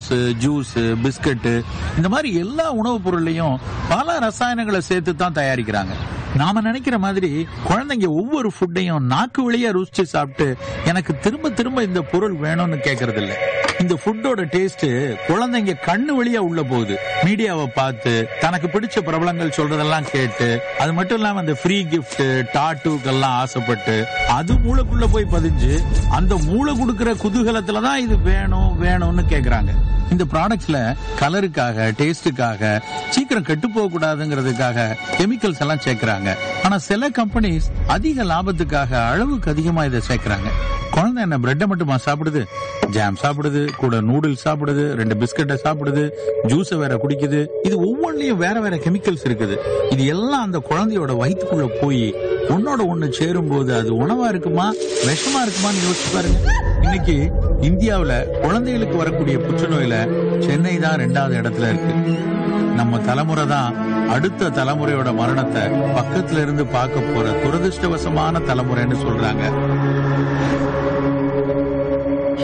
chips juice biscuit இந்த மாதிரி எல்லா உணவுப் பொருளையும் பல ரசாயனங்களை சேர்த்து தான் தயாரிக்கிறாங்க நாம நினைக்கிற மாதிரி குழந்தைங்க ஒவ்வொரு ஃபுட்டையும் நாக்கு வழியா ருசிச்சு சாப்பிட்டு எனக்கு திரும்ப திரும்ப இந்த பொருள் வேணும்னு கேக்குறது இல்ல இந்த ஃபுட்டோட டேஸ்ட் குழந்தைங்க கண்ணு வழியா உள்ள போகுது மீடியாவை பார்த்து தனக்கு பிடிச்ச பிரபலங்கள் சொல்றதெல்லாம் கேட்டு அது மட்டும் இல்லாம அந்த ஃப்ரீ கிஃப்ட் டாட்டூக்கெல்லாம் ஆசைப்பட்டு அது மூளைக்குள்ள போய் பதிஞ்சு அந்த மூளை கொடுக்கிற குதூகலத்துல தான் இது வேணும் வேணும்னு கேக்குறாங்க இந்த ப்ராடக்ட்ஸ்ல கலருக்காக டேஸ்டுக்காக சீக்கிரம் கெட்டு போக கூடாதுங்கிறதுக்காக கெமிக்கல்ஸ் எல்லாம் சேர்க்கறாங்க ஆனா சில கம்பெனிஸ் அதிக லாபத்துக்காக அளவுக்கு அதிகமா இதை சேர்க்கறாங்க குழந்தை என்ன பிரெட்டை மட்டுமா சாப்பிடுது ஜாம் சாப்பிடுது கூட நூடுல்ஸ் சாப்பிடுது ரெண்டு பிஸ்கட்டை சாப்பிடுது ஜூஸை வேற குடிக்குது இது ஒவ்வொன்றிலையும் வேற வேற கெமிக்கல்ஸ் இருக்குது இது எல்லாம் அந்த குழந்தையோட வயித்துக்குள்ள போய் ஒன்னோட ஒண்ணு சேரும் போது அது உணவா இருக்குமா விஷமா இருக்குமான்னு யோசிச்சு பாருங்க இன்னைக்கு இந்தியாவுல குழந்தைகளுக்கு வரக்கூடிய புற்றுநோயில சென்னை தான் ரெண்டாவது இடத்துல இருக்கு நம்ம தலைமுறை தான் அடுத்த தலைமுறையோட மரணத்தை பக்கத்துல இருந்து பார்க்க போற துரதிருஷ்டவசமான தலைமுறைன்னு சொல்றாங்க